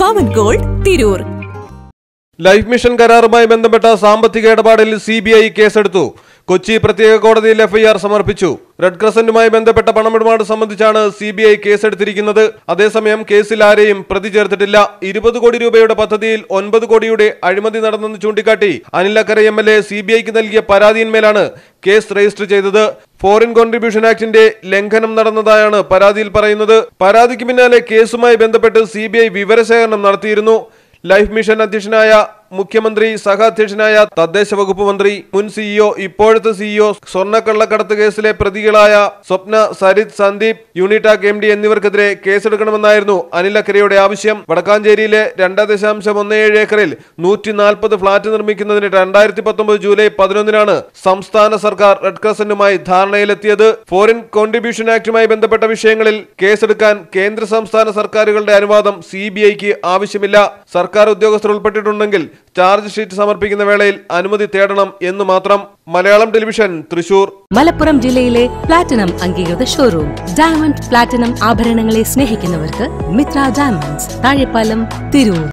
പവൻ gold Tirur life mission കരാറുമായി ബന്ധപ്പെട്ട സാമ്പത്തിക ഇടപാടിൽ സി ബി ഐ കേസെടുത്തു കൊച്ചി പ്രത്യേക കോടതിയിൽ എഫ്ഐആർ സമർപ്പിച്ചു റെഡ് ക്രസന്റുമായി ബന്ധപ്പെട്ട പണമിടപാട് സംബന്ധിച്ചാണ് സി ബി ഐ കേസെടുത്തിരിക്കുന്നത് അതേസമയം കേസിൽ ആരെയും പ്രതി ചേർത്തിട്ടില്ല ഇരുപത് കോടി രൂപയുടെ പദ്ധതിയിൽ ഒൻപത് കോടിയുടെ അഴിമതി നടന്നെന്ന് ചൂണ്ടിക്കാട്ടി അനിലക്കര M L A C B ഐക്ക് നൽകിയ പരാതിയിന്മേലാണ് കേസ് രജിസ്റ്റർ ചെയ്തത് ഫോറിൻ കോൺട്രിബ്യൂഷൻ ആക്ടിന്റെ ലംഘനം നടന്നതായാണ് പരാതിയിൽ പറയുന്നത് പരാതിക്ക് പിന്നാലെ കേസുമായി ബന്ധപ്പെട്ട് സി ബി ഐ വിവരശേഖരണം നടത്തിയിരുന്നു ലൈഫ് മിഷൻ അധ്യക്ഷനായ മുഖ്യമന്ത്രി സഹാധ്യക്ഷനായ തദ്ദേശ വകുപ്പ് മന്ത്രി മുൻ സിഇഒ ഇപ്പോഴത്തെ സിഇഒ സ്വർണ്ണക്കള്ളക്കടത്ത് കേസിലെ പ്രതികളായ സ്വപ്ന സരിത് സന്ദീപ് യൂണിടാക് എം ഡി എന്നിവർക്കെതിരെ കേസെടുക്കണമെന്നായിരുന്നു അനിൽ അക്കരയുടെ ആവശ്യം വടക്കാഞ്ചേരിയിലെ രണ്ട് ദശാംശം ഒന്ന് ഏഴ് ഏക്കറിൽ നൂറ്റി നാൽപ്പത് ഫ്ളാറ്റ് നിർമ്മിക്കുന്നതിന് രണ്ടായിരത്തി പത്തൊമ്പത് ജൂലൈ പതിനൊന്നിനാണ് സംസ്ഥാന സർക്കാർ റെഡ് ക്രസന്റുമായി ധാരണയിലെത്തിയത് ഫോറിൻ കോൺട്രിബ്യൂഷൻ ആക്ടുമായി ബന്ധപ്പെട്ട വിഷയങ്ങളിൽ കേസെടുക്കാൻ കേന്ദ്ര സംസ്ഥാന സർക്കാരുകളുടെ അനുവാദം സി ബി ഐക്ക് ആവശ്യമില്ല സർക്കാർ ഉദ്യോഗസ്ഥർ ഉൾപ്പെട്ടിട്ടുണ്ടെങ്കിൽ ചാർജ് ഷീറ്റ് സമർപ്പിക്കുന്ന വേളയിൽ അനുമതി തേടണം എന്ന് മാത്രം മലയാളം ടെലിവിഷൻ തൃശൂർ മലപ്പുറം ജില്ലയിലെ പ്ലാറ്റിനം അംഗീകൃത ഷോറൂം ഡയമണ്ട് പ്ലാറ്റിനം ആഭരണങ്ങളെ സ്നേഹിക്കുന്നവർക്ക് മിത്ര ഡയമണ്ട്സ് താഴെപ്പാലം തിരൂർ